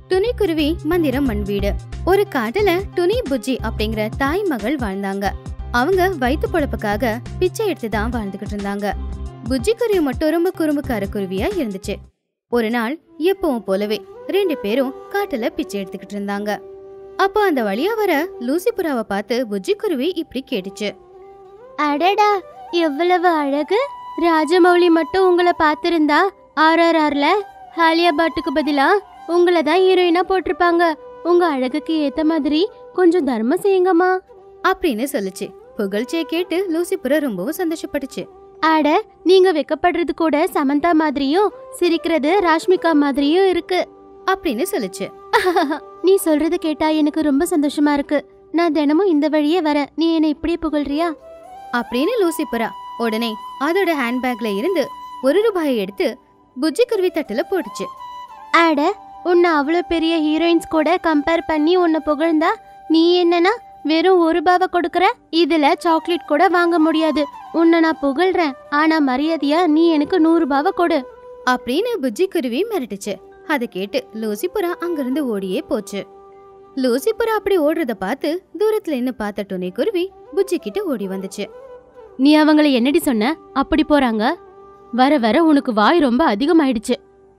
துணிக்குருவி மந்திரம் மண் வீடு ஒரு காட்டுல துணி புஜ்ஜி அப்படிங்கிற தாய் மகள் வாழ்ந்தாங்க அவங்க வயிற்று பொழப்புக்காக பிச்சை எடுத்து தான் வாழ்ந்துகிட்டு இருந்தாங்க புஜ்ஜி குருவி மட்டும் ரொம்ப குறும்புக்கார குருவியா இருந்துச்சு ஒரு நாள் எப்பவும் போலவே ரெண்டு பேரும் காட்டுல பிச்சை எடுத்துக்கிட்டு இருந்தாங்க அப்போ அந்த வழியா வர லூசி புறாவை பார்த்து புஜ்ஜி குருவி இப்படி கேட்டுச்சு அடடா எவ்வளவு அழகு ராஜமௌலி மட்டும் உங்களை பார்த்திருந்தா ஆர்ஆர்ஆர்ல ஹாலியா பாட்டுக்கு பதிலா உங்களை தான் ஹீரோயினா போட்டிருப்பாங்க உங்க அழகுக்கு ஏத்த மாதிரி கொஞ்சம் தர்மம் செய்யுங்கம்மா அப்படின்னு சொல்லுச்சு புகழ்ச்சியை கேட்டு லூசி புறா ரொம்பவும் சந்தோஷப்பட்டுச்சு அட நீங்க வெக்கப்படுறது கூட சமந்தா மாதிரியும் சிரிக்கிறது ராஷ்மிகா மாதிரியும் இருக்கு அப்படின்னு சொல்லுச்சு நீ சொல்றது கேட்டா எனக்கு ரொம்ப சந்தோஷமா இருக்கு நான் தினமும் இந்த வழியே வரேன் நீ என்னை இப்படியே புகழ்றியா அப்படின்னு லூசி புறா உடனே அதோட ஹேண்ட்பேக்ல இருந்து ஒரு ரூபாயை எடுத்து புஜ்ஜி குருவி தட்டுல போட்டுச்சு அட உன்னை அவ்வளோ பெரிய ஹீரோயின்ஸ் கூட கம்பேர் பண்ணி உன்னை புகழ்ந்தா நீ என்னன்னா வெறும் ஒரு ரூபாவை கொடுக்கற இதுல சாக்லேட் கூட வாங்க முடியாது உன்னை நான் புகழ்றேன் ஆனா மரியாதையா நீ எனக்கு நூறு ரூபாவை கொடு அப்படின்னு புஜ்ஜி குருவி மிரட்டுச்சு அதை கேட்டு லூசி புறா அங்கிருந்து ஓடியே போச்சு லூசி புறா அப்படி ஓடுறத பார்த்து தூரத்துல நின்னு பார்த்த துணை குருவி புஜ்ஜி கிட்ட ஓடி வந்துச்சு நீ அவங்கள என்னடி சொன்ன அப்படி போறாங்க வர வர உனக்கு வாய் ரொம்ப அதிகமாயிடுச்சு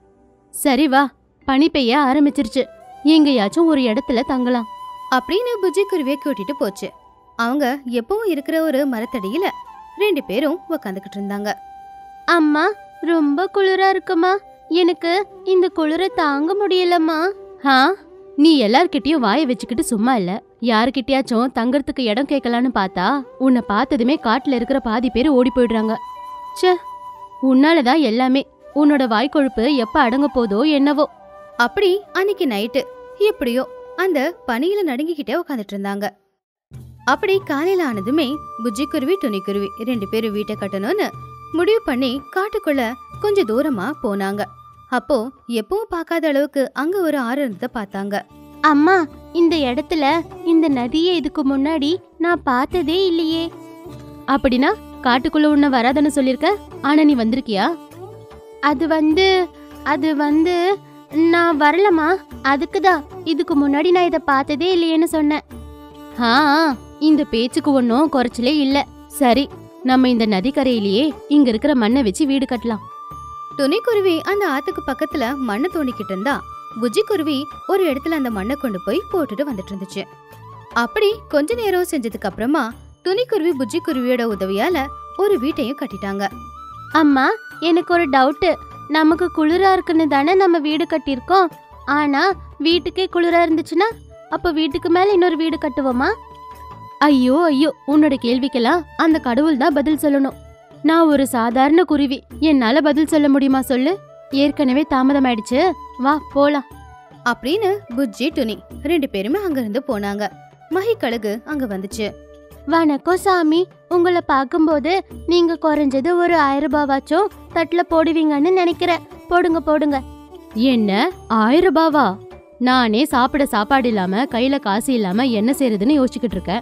சரி வா பனி பெய்ய ஆரம்பிச்சிருச்சு எங்கேயாச்சும் ஒரு இடத்துல தங்கலாம் அப்படின்னு புஜ்ஜி குருவியை கூட்டிட்டு போச்சு அவங்க எப்பவும் இருக்கிற ஒரு மரத்தடியில ரெண்டு பேரும் உக்காந்துக்கிட்டு இருந்தாங்க அம்மா ரொம்ப குளிரா இருக்குமா எனக்கு இந்த குளிர தாங்க முடியலம்மா ஹா நீ எல்லார்கிட்டயும் வாயை வச்சுக்கிட்டு சும்மா இல்ல யாருக்கிட்டயாச்சும் தங்கறதுக்கு இடம் கேட்கலான்னு பார்த்தா உன்னை பார்த்ததுமே காட்டுல இருக்கிற பாதி பேர் ஓடி போயிடுறாங்க ச்சே உன்னாலதான் எல்லாமே உன்னோட வாய்க்கொழுப்பு எப்ப அடங்க போதோ என்னவோ அப்படி அன்னைக்கு நைட்டு எப்படியோ அந்த பனியில நடுங்கிக்கிட்டே உட்காந்துட்டு இருந்தாங்க அப்படி காலையில ஆனதுமே புஜ்ஜி குருவி துணி குருவி ரெண்டு பேரும் வீட்டை கட்டணும்னு முடிவு பண்ணி காட்டுக்குள்ள கொஞ்சம் தூரமா போனாங்க அப்போ எப்பவும் பார்க்காத அளவுக்கு அங்க ஒரு ஆறு இருந்ததை பார்த்தாங்க அம்மா இந்த இடத்துல இந்த நதியை இதுக்கு முன்னாடி நான் பார்த்ததே இல்லையே அப்படின்னா காட்டுக்குள்ள உன்னை வராதன்னு சொல்லிருக்க ஆனா நீ வந்திருக்கியா அது வந்து அது வந்து நான் வரலம்மா அதுக்குதான் இதுக்கு முன்னாடி நான் இதை பார்த்ததே இல்லையேன்னு சொன்னேன் ஆ இந்த பேச்சுக்கு ஒன்றும் குறைச்சலே இல்ல சரி நம்ம இந்த நதிக்கரையிலேயே இங்க இருக்கிற மண்ணை வச்சு வீடு கட்டலாம் துணி குருவி அந்த ஆத்துக்கு பக்கத்துல மண்ணை தோண்டிக்கிட்டு இருந்தா புஜ்ஜி குருவி ஒரு இடத்துல அந்த மண்ணை கொண்டு போய் போட்டுட்டு வந்துட்டு இருந்துச்சு அப்படி கொஞ்ச நேரம் செஞ்சதுக்கு அப்புறமா துணி குருவி புஜ்ஜி குருவியோட உதவியால ஒரு வீட்டையும் கட்டிட்டாங்க அம்மா எனக்கு ஒரு டவுட்டு நமக்கு குளிரா இருக்குன்னு தானே நம்ம வீடு கட்டியிருக்கோம் ஆனா வீட்டுக்கே குளிரா இருந்துச்சுன்னா அப்ப வீட்டுக்கு மேல இன்னொரு வீடு கட்டுவோமா ஐயோ ஐயோ உன்னோட கேள்விக்கெல்லாம் அந்த கடவுள் தான் பதில் சொல்லணும் நான் ஒரு சாதாரண குருவி என்னால பதில் சொல்ல முடியுமா சொல்லு ஏற்கனவே தாமதமாயிடுச்சு வா போலாம் அப்படின்னு புஜ்ஜி துணி ரெண்டு பேருமே அங்கிருந்து போனாங்க மகிக்கழுகு அங்க வந்துச்சு வணக்கம் சாமி உங்களை பார்க்கும்போது நீங்க குறைஞ்சது ஒரு ஆயிரம் ரூபாவாச்சும் தட்டுல போடுவீங்கன்னு நினைக்கிறேன் போடுங்க போடுங்க என்ன ஆயிரம் ரூபாவா நானே சாப்பிட சாப்பாடு இல்லாம கையில காசு இல்லாம என்ன செய்யறதுன்னு யோசிச்சுக்கிட்டு இருக்கேன்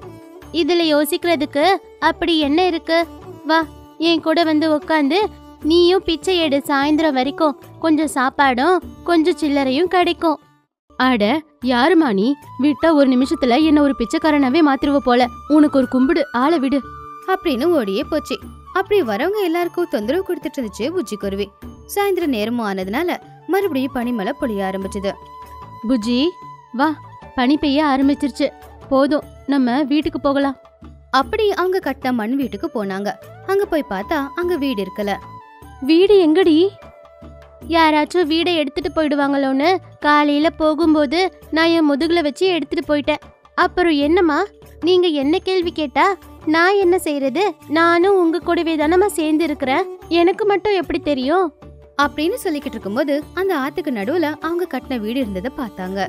இதுல யோசிக்கிறதுக்கு அப்படி என்ன இருக்கு வா என் கூட வந்து உட்காந்து நீயும் பிச்சை எடு சாயந்தரம் வரைக்கும் கொஞ்சம் சாப்பாடும் கொஞ்சம் சில்லறையும் கிடைக்கும் அட யாருமா நீ விட்டா ஒரு நிமிஷத்துல என்ன ஒரு பிச்சைக்காரனாவே மாத்திருவ போல உனக்கு ஒரு கும்பிடு ஆளை விடு அப்படின்னு ஓடியே போச்சு அப்படி வரவங்க எல்லாருக்கும் தொந்தரவு கொடுத்துட்டு இருந்துச்சு புஜ்ஜி குருவி சாயந்தரம் நேரமும் ஆனதுனால மறுபடியும் பனிமலை பொழிய ஆரம்பிச்சது புஜ்ஜி வா பனி பெய்ய ஆரம்பிச்சிருச்சு போதும் நம்ம வீட்டுக்கு போகலாம் அப்படி அவங்க கட்டின மண் வீட்டுக்கு போனாங்க அங்க போய் பார்த்தா அங்க வீடு இருக்கல வீடு எங்கடி யாராச்சும் வீடை எடுத்துட்டு போயிடுவாங்களோன்னு காலையில போகும்போது நான் என் முதுகுல வச்சு எடுத்துட்டு போயிட்டேன் அப்புறம் என்னம்மா நீங்க என்ன கேள்வி கேட்டா நான் என்ன செய்யறது நானும் உங்க கூடவே தானம்மா சேர்ந்து இருக்கிறேன் எனக்கு மட்டும் எப்படி தெரியும் அப்படின்னு சொல்லிக்கிட்டு இருக்கும்போது அந்த ஆத்துக்கு நடுவுல அவங்க கட்டின வீடு இருந்ததை பார்த்தாங்க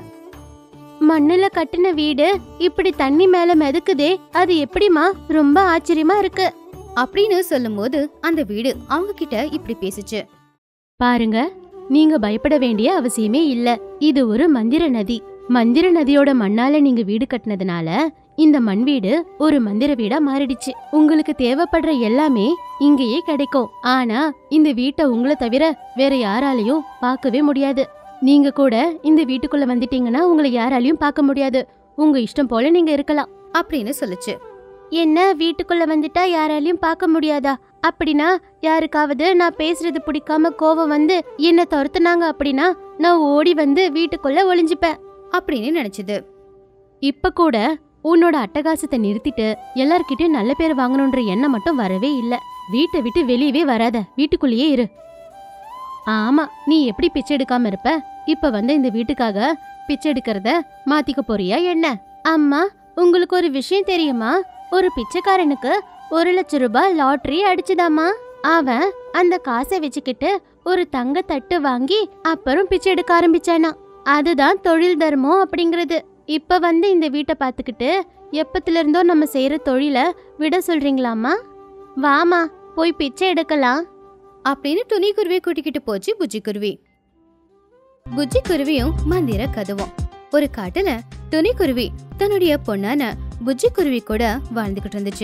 மண்ணுல கட்டின வீடு இப்படி தண்ணி மேல மிதக்குதே அது எப்படிமா ரொம்ப ஆச்சரியமா இருக்கு அப்படின்னு சொல்லும்போது அந்த வீடு அவங்க கிட்ட இப்படி பேசுச்சு பாருங்க நீங்க பயப்பட வேண்டிய அவசியமே இல்ல இது ஒரு மந்திர நதி மந்திர நதியோட மண்ணால நீங்க வீடு கட்டினதுனால இந்த மண் வீடு ஒரு மந்திர வீடா மாறிடுச்சு உங்களுக்கு தேவைப்படுற எல்லாமே இங்கேயே கிடைக்கும் ஆனா இந்த வீட்டை உங்களை தவிர வேற யாராலையும் பார்க்கவே முடியாது நீங்க கூட இந்த வீட்டுக்குள்ள வந்துட்டீங்கன்னா உங்களை யாராலையும் பார்க்க முடியாது உங்க இஷ்டம் போல நீங்க இருக்கலாம் அப்படின்னு சொல்லுச்சு என்ன வீட்டுக்குள்ள வந்துட்டா யாராலையும் பார்க்க முடியாதா அப்படின்னா யாருக்காவது நான் பேசுறது பிடிக்காம கோவம் வந்து என்ன துரத்துனாங்க அப்படின்னா நான் ஓடி வந்து வீட்டுக்குள்ள ஒளிஞ்சுப்பேன் அப்படின்னு நினைச்சது இப்ப கூட உன்னோட அட்டகாசத்தை நிறுத்திட்டு எல்லார்கிட்டயும் நல்ல பேர் வாங்கணுன்ற எண்ணம் மட்டும் வரவே இல்ல வீட்டை விட்டு வெளியவே வராத வீட்டுக்குள்ளேயே இரு ஆமா நீ எப்படி பிச்சை எடுக்காம இருப்ப இப்ப வந்து இந்த வீட்டுக்காக பிச்சை எடுக்கிறத மாத்திக்க போறியா என்ன அம்மா உங்களுக்கு ஒரு விஷயம் தெரியுமா ஒரு பிச்சைக்காரனுக்கு ஒரு லட்சம் ரூபாய் லாட்டரி அடிச்சுதாமா அவன் அந்த காசை வச்சுக்கிட்டு ஒரு தங்க தட்டு வாங்கி அப்புறம் பிச்சை எடுக்க ஆரம்பிச்சானா அதுதான் தொழில் தர்மம் அப்படிங்கிறது இப்ப வந்து இந்த வீட்டை பார்த்துக்கிட்டு எப்பத்துல இருந்தோ நம்ம செய்யற தொழில விட சொல்றீங்களாமா வாமா போய் பிச்சை எடுக்கலாம் அப்படின்னு துணி குருவியை கூட்டிக்கிட்டு போச்சு புஜ்ஜி குருவி புஜ்ஜி குருவியும் மந்திர கதவும் ஒரு காட்டுல துணி குருவி தன்னுடைய பொண்ணான புஜ்ஜி குருவி கூட வாழ்ந்துகிட்டு இருந்துச்சு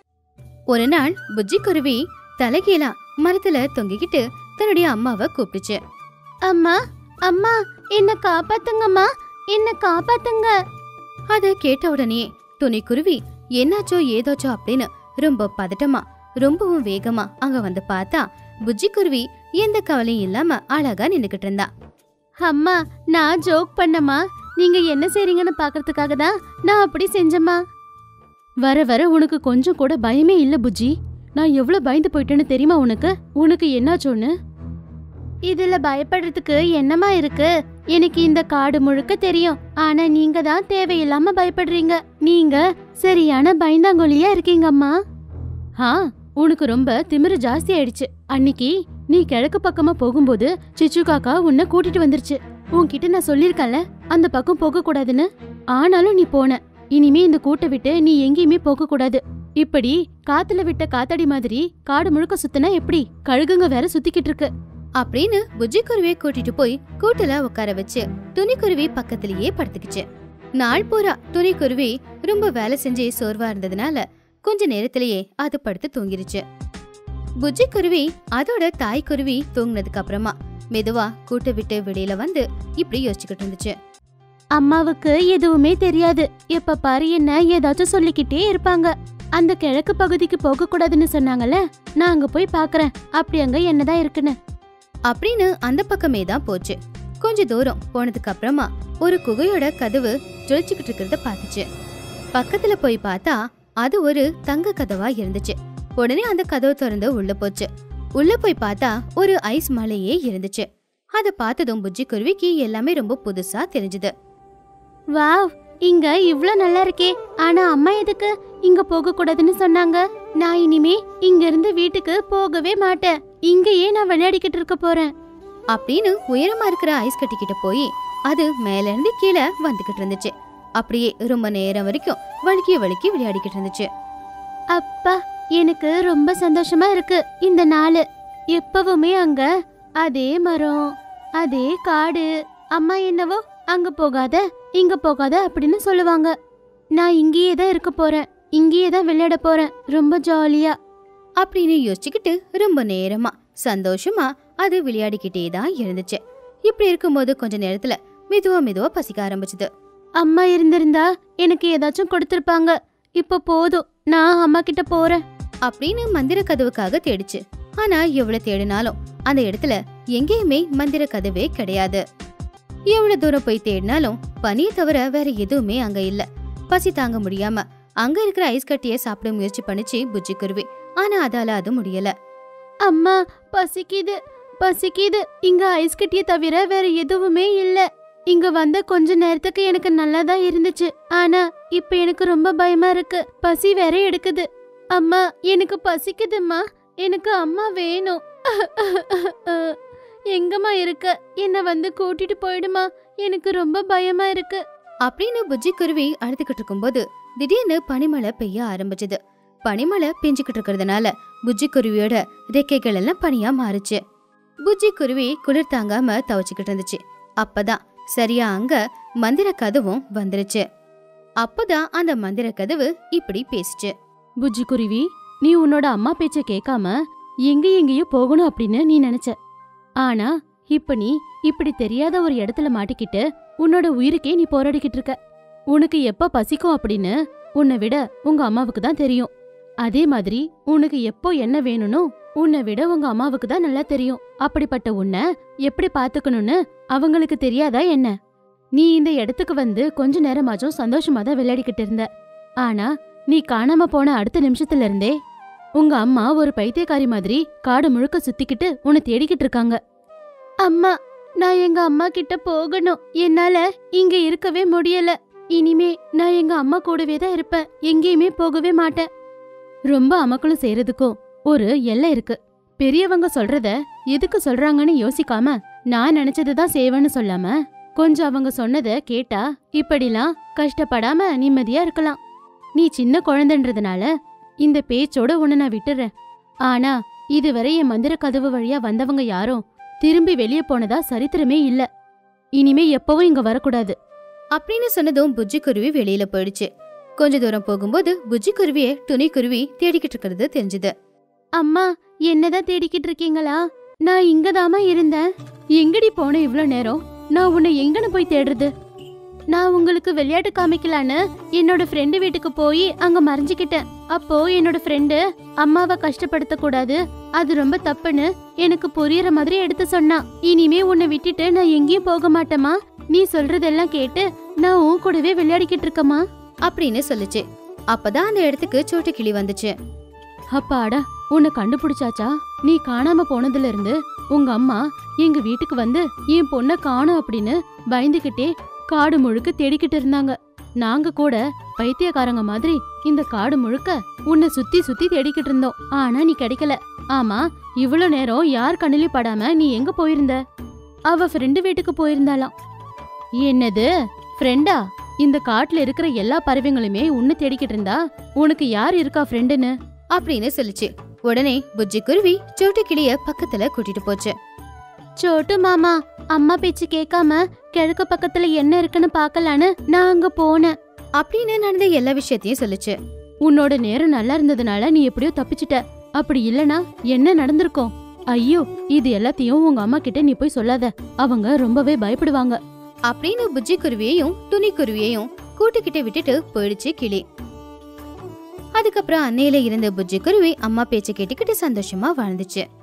ஒரு நாள் புஜ்ஜி குருவி தலைகீழா மரத்துல தொங்கிக்கிட்டு தன்னுடைய அம்மாவை கூப்பிட்டுச்சு அம்மா அம்மா என்ன காப்பாத்துங்கம்மா என்ன காப்பாத்துங்க அத கேட்ட உடனே துணி குருவி என்னாச்சோ ஏதோச்சோ அப்படின்னு ரொம்ப பதட்டமா ரொம்பவும் வேகமா அங்க வந்து பார்த்தா புஜ்ஜி குருவி எந்த கவலையும் இல்லாம அழகா நின்னுகிட்டு இருந்தா அம்மா நான் ஜோக் பண்ணம்மா நீங்க என்ன செய்றீங்கன்னு பாக்குறதுக்காக தான் நான் அப்படி செஞ்சம்மா வர வர உனக்கு கொஞ்சம் கூட பயமே இல்ல புஜ்ஜி நான் எவ்வளவு பயந்து போயிட்டேன்னு தெரியுமா உனக்கு உனக்கு என்னாச்சோன்னு இதுல பயப்படுறதுக்கு என்னமா இருக்கு எனக்கு இந்த காடு முழுக்க தெரியும் ஆனா நீங்க தான் தேவையில்லாம பயப்படுறீங்க நீங்க சரியான பயந்தாங்கொலியா இருக்கீங்கம்மா ஆ உனக்கு ரொம்ப திமிரு ஜாஸ்தி ஆயிடுச்சு அன்னிக்கு நீ கிழக்கு பக்கமா போகும்போது சிச்சு காக்கா உன்னை கூட்டிட்டு வந்துருச்சு உன்கிட்ட நான் சொல்லிருக்கேன்ல அந்த பக்கம் போக கூடாதுன்னு ஆனாலும் நீ போன இனிமே இந்த கூட்டை விட்டு நீ எங்கேயுமே போக கூடாது இப்படி காத்துல விட்ட காத்தாடி மாதிரி காடு முழுக்க சுத்தினா எப்படி கழுகுங்க வேற சுத்திக்கிட்டு இருக்கு அப்படின்னு புஜ்ஜி குருவியை கூட்டிட்டு போய் கூட்டுல உட்கார வச்சு துணி குருவி பக்கத்திலேயே படுத்துக்கிச்சு நாள் பூரா துணி குருவி ரொம்ப வேலை செஞ்சு சோர்வா இருந்ததுனால கொஞ்ச நேரத்திலேயே அது படுத்து தூங்கிருச்சு புஜ்ஜி குருவி அதோட தாய் குருவி தூங்குனதுக்கு அப்புறமா மெதுவா கூட்டை விட்டு வெளியில வந்து இப்படி யோசிச்சுக்கிட்டு இருந்துச்சு அம்மாவுக்கு எதுவுமே தெரியாது எப்ப பாரு என்ன ஏதாச்சும் சொல்லிக்கிட்டே இருப்பாங்க அந்த கிழக்கு பகுதிக்கு போக கூடாதுன்னு சொன்னாங்கல்ல நான் அங்க போய் பாக்குறேன் அப்படி அங்க என்னதான் இருக்குன்னு அப்படின்னு அந்த பக்கமே தான் போச்சு கொஞ்ச தூரம் போனதுக்கு அப்புறமா ஒரு குகையோட கதவு ஜொலிச்சுக்கிட்டு இருக்கிறத பார்த்துச்சு பக்கத்துல போய் பார்த்தா அது ஒரு தங்க கதவா இருந்துச்சு உடனே அந்த கதவு திறந்து உள்ள போச்சு உள்ள போய் பார்த்தா ஒரு ஐஸ் மலையே இருந்துச்சு அத பார்த்ததும் புஜ்ஜி குருவிக்கு எல்லாமே ரொம்ப புதுசா தெரிஞ்சது வாவ் இங்க இவ்ளோ நல்லா இருக்கே ஆனா அம்மா எதுக்கு இங்க போக கூடாதுன்னு சொன்னாங்க நான் இனிமே இங்க இருந்து வீட்டுக்கு போகவே மாட்டேன் இங்கேயே நான் விளையாடிக்கிட்டு இருக்க போறேன் அப்படின்னு உயரமா இருக்கிற ஐஸ் கட்டிக்கிட்ட போய் அது மேல இருந்து கீழே வந்துகிட்டு இருந்துச்சு அப்படியே ரொம்ப நேரம் வரைக்கும் வழுக்கி வழுக்கி விளையாடிக்கிட்டு இருந்துச்சு அப்பா எனக்கு ரொம்ப சந்தோஷமா இருக்கு இந்த நாள் எப்பவுமே அங்க அதே மரம் அதே காடு அம்மா என்னவோ அங்க போகாத இங்க போகாத அப்படின்னு சொல்லுவாங்க நான் இங்கேயே தான் இருக்க போறேன் இங்கேயே தான் விளையாட போறேன் ரொம்ப ஜாலியா அப்படின்னு யோசிச்சுக்கிட்டு ரொம்ப நேரமா சந்தோஷமா அது விளையாடிக்கிட்டே தான் இருந்துச்சு இப்படி இருக்கும்போது கொஞ்ச நேரத்துல மெதுவா மெதுவா பசிக்க ஆரம்பிச்சது அம்மா இருந்திருந்தா எனக்கு ஏதாச்சும் கொடுத்திருப்பாங்க இப்ப போதும் நான் அம்மா கிட்ட போறேன் அப்படின்னு மந்திர கதவுக்காக தேடிச்சு ஆனா எவ்வளவு தேடினாலும் அந்த இடத்துல எங்கேயுமே மந்திர கதவே கிடையாது எவ்வளவு தூரம் போய் தேடினாலும் பனியை தவிர வேற எதுவுமே அங்க இல்ல பசி தாங்க முடியாம அங்க இருக்கிற ஐஸ் கட்டிய சாப்பிட முயற்சி பண்ணுச்சு புஜ்ஜி குருவி ஆனா அதால அது முடியல அம்மா பசிக்குது பசிக்குது இங்க ஐஸ் கட்டிய தவிர வேற எதுவுமே இல்ல இங்க வந்த கொஞ்ச நேரத்துக்கு எனக்கு நல்லா தான் இருந்துச்சு ஆனா இப்ப எனக்கு ரொம்ப பயமா இருக்கு பசி வேற எடுக்குது அம்மா எனக்கு பசிக்குதும்மா எனக்கு அம்மா வேணும் எங்கம்மா இருக்க என்ன வந்து கூட்டிட்டு போயிடுமா எனக்கு ரொம்ப பயமா இருக்கு அப்படின்னு புஜ்ஜி குருவி அழுதுகிட்டு இருக்கும்போது திடீர்னு பனிமழை பெய்ய ஆரம்பிச்சது பனிமழை பெஞ்சுக்கிட்டு இருக்கிறதுனால புஜ்ஜி குருவியோட ரெக்கைகள் எல்லாம் பனியா மாறுச்சு புஜ்ஜி குருவி குளிர் தாங்காம தவச்சுக்கிட்டு இருந்துச்சு அப்பதான் சரியா அங்க மந்திர கதவும் வந்துருச்சு அப்பதான் அந்த மந்திர கதவு இப்படி பேசுச்சு புஜ்ஜி குருவி நீ உன்னோட அம்மா பேச்ச கேட்காம எங்க எங்கேயோ போகணும் அப்படின்னு நீ நினைச்ச ஆனா இப்ப நீ இப்படி தெரியாத ஒரு இடத்துல மாட்டிக்கிட்டு உன்னோட உயிருக்கே நீ போராடிக்கிட்டு இருக்க உனக்கு எப்ப பசிக்கும் அப்படின்னு உன்னை விட உங்க அம்மாவுக்கு தான் தெரியும் அதே மாதிரி உனக்கு எப்போ என்ன வேணும்னு உன்னை விட உங்க அம்மாவுக்கு தான் நல்லா தெரியும் அப்படிப்பட்ட உன்னை எப்படி பாத்துக்கணும்னு அவங்களுக்கு தெரியாதா என்ன நீ இந்த இடத்துக்கு வந்து கொஞ்ச நேரமாச்சும் சந்தோஷமா தான் விளையாடிக்கிட்டு இருந்த ஆனா நீ காணாம போன அடுத்த நிமிஷத்துல இருந்தே உங்க அம்மா ஒரு பைத்தியக்காரி மாதிரி காடு முழுக்க சுத்திக்கிட்டு உன்னை தேடிக்கிட்டு இருக்காங்க அம்மா நான் எங்க அம்மா கிட்ட போகணும் என்னால இங்க இருக்கவே முடியல இனிமே நான் எங்க அம்மா கூடவே தான் இருப்பேன் எங்கேயுமே போகவே மாட்டேன் ரொம்ப அமக்களும் செய்யறதுக்கும் ஒரு எல்லை இருக்கு பெரியவங்க சொல்றத எதுக்கு சொல்றாங்கன்னு யோசிக்காம நான் நினைச்சதை தான் செய்வேன்னு சொல்லாம கொஞ்சம் அவங்க சொன்னத கேட்டா இப்படிலாம் கஷ்டப்படாம நிம்மதியா இருக்கலாம் நீ சின்ன குழந்தைன்றதுனால இந்த பேச்சோட உன்னை நான் விட்டுறேன் ஆனா இதுவரை என் மந்திர கதவு வழியா வந்தவங்க யாரும் திரும்பி வெளியே போனதா சரித்திரமே இல்ல இனிமே எப்பவும் இங்க வரக்கூடாது அப்படின்னு சொன்னதும் புஜ்ஜி குருவி வெளியில போயிடுச்சு கொஞ்ச தூரம் போகும்போது புஜ்ஜி குருவிய துணி குருவி தேடிக்கிட்டு இருக்கிறது தெரிஞ்சது அம்மா என்னதான் தேடிக்கிட்டு இருக்கீங்களா நான் இங்கதாம்மா இருந்தேன் எங்கடி போன இவ்ளோ நேரம் நான் உன்னை எங்கன்னு போய் தேடுறது நான் உங்களுக்கு விளையாட்டு காமிக்கலான்னு என்னோட ஃப்ரெண்டு வீட்டுக்கு போய் அங்க மறைஞ்சுக்கிட்டேன் அப்போ என்னோட ஃப்ரெண்டு அம்மாவை கஷ்டப்படுத்த கூடாது அது ரொம்ப தப்புன்னு எனக்கு புரியற மாதிரி எடுத்து சொன்னான் இனிமே உன்னை விட்டுட்டு நான் எங்கேயும் போக மாட்டேமா நீ சொல்றதெல்லாம் கேட்டு நான் உன் கூடவே விளையாடிக்கிட்டு இருக்கமா அப்படின்னு சொல்லுச்சு அப்பதான் அந்த இடத்துக்கு சோட்டு கிளி வந்துச்சு அப்பாடா உன்னை கண்டுபிடிச்சாச்சா நீ காணாம போனதுல இருந்து உங்க அம்மா எங்க வீட்டுக்கு வந்து என் பொண்ண காணும் அப்படின்னு பயந்துகிட்டே காடு முழுக்க தேடிக்கிட்டு இருந்தாங்க நாங்க கூட பைத்தியக்காரங்க மாதிரி இந்த காடு முழுக்க உன்னை சுத்தி சுத்தி தேடிக்கிட்டு இருந்தோம் ஆனா நீ கிடைக்கல ஆமா இவ்வளவு நேரம் யார் கண்ணிலையும் படாம நீ எங்க போயிருந்த அவ ஃப்ரெண்டு வீட்டுக்கு போயிருந்தாளாம் என்னது ஃப்ரெண்டா இந்த காட்டுல இருக்கிற எல்லா பறவைங்களுமே உன்னை தேடிக்கிட்டு இருந்தா உனக்கு யார் இருக்கா ஃப்ரெண்டுன்னு அப்படின்னு சொல்லுச்சு உடனே புஜ்ஜி குருவி சோட்டு கிளிய பக்கத்துல கூட்டிட்டு போச்சு சோட்டு மாமா அம்மா பேச்சு கேட்காம கிழக்கு பக்கத்துல என்ன இருக்குன்னு பார்க்கலான்னு நான் அங்க போனேன் அப்படின்னு நடந்த எல்லா விஷயத்தையும் சொல்லுச்சு உன்னோட நேரம் நல்லா இருந்ததுனால நீ எப்படியோ தப்பிச்சிட்ட அப்படி இல்லனா என்ன நடந்திருக்கும் ஐயோ இது எல்லாத்தையும் உங்க அம்மா கிட்ட நீ போய் சொல்லாத அவங்க ரொம்பவே பயப்படுவாங்க அப்படின்னு புஜ்ஜி குருவியையும் துணி குருவியையும் கூட்டுக்கிட்ட விட்டுட்டு போயிடுச்சு கிளி அதுக்கப்புறம் அன்னையில இருந்த புஜ்ஜி குருவி அம்மா பேச்சை கேட்டுக்கிட்டு சந்தோஷமா வாழ்ந்துச்சு